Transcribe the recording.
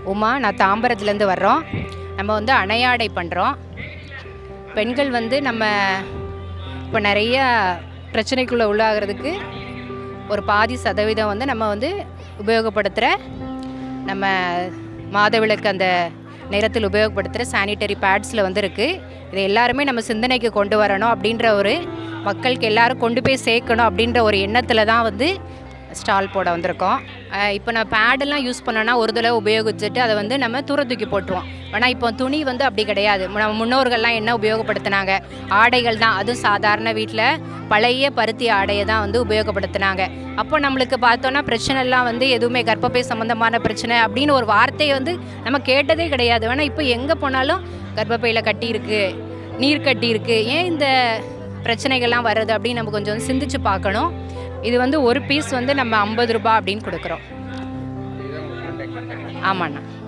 உமா நான் தாம்பரத்துலேருந்து வர்றோம் நம்ம வந்து அணையாடை பண்ணுறோம் பெண்கள் வந்து நம்ம இப்போ நிறைய பிரச்சனைக்குள்ளே உள்ளாகிறதுக்கு ஒரு பாதி சதவீதம் வந்து நம்ம வந்து உபயோகப்படுத்துகிற நம்ம மாதவிளக்கு அந்த நேரத்தில் உபயோகப்படுத்துகிற சானிட்டரி பேட்ஸில் வந்து இருக்குது இதை எல்லாருமே நம்ம சிந்தனைக்கு கொண்டு வரணும் அப்படின்ற ஒரு மக்களுக்கு எல்லாரும் கொண்டு போய் சேர்க்கணும் அப்படின்ற ஒரு எண்ணத்தில் தான் வந்து ஸ்டால் போட வந்திருக்கோம் அஹ் இப்போ நான் பேடெல்லாம் யூஸ் பண்ணோன்னா ஒரு தடவை உபயோகிச்சுட்டு அதை வந்து நம்ம தூர தூக்கி போட்டுருவோம் ஆனால் இப்போ துணி வந்து அப்படி கிடையாது நம்ம முன்னோர்கள்லாம் என்ன உபயோகப்படுத்தினாங்க ஆடைகள் தான் அதுவும் சாதாரண வீட்டில் பழைய பருத்தி ஆடையை தான் வந்து உபயோகப்படுத்தினாங்க அப்போ நம்மளுக்கு பார்த்தோன்னா பிரச்சனைலாம் வந்து எதுவுமே கர்ப்பப்பை சம்மந்தமான பிரச்சனை அப்படின்னு ஒரு வார்த்தையை வந்து நம்ம கேட்டதே கிடையாது வேணால் இப்போ எங்கே போனாலும் கர்ப்பப்பையில் கட்டி இருக்கு நீர் கட்டி இருக்கு ஏன் இந்த பிரச்சனைகள்லாம் வருது அப்படின்னு நம்ம கொஞ்சம் வந்து சிந்திச்சு பார்க்கணும் இது வந்து ஒரு பீஸ் வந்து நம்ம ஐம்பது ரூபாய் அப்படின்னு கொடுக்குறோம் ஆமாண்ணா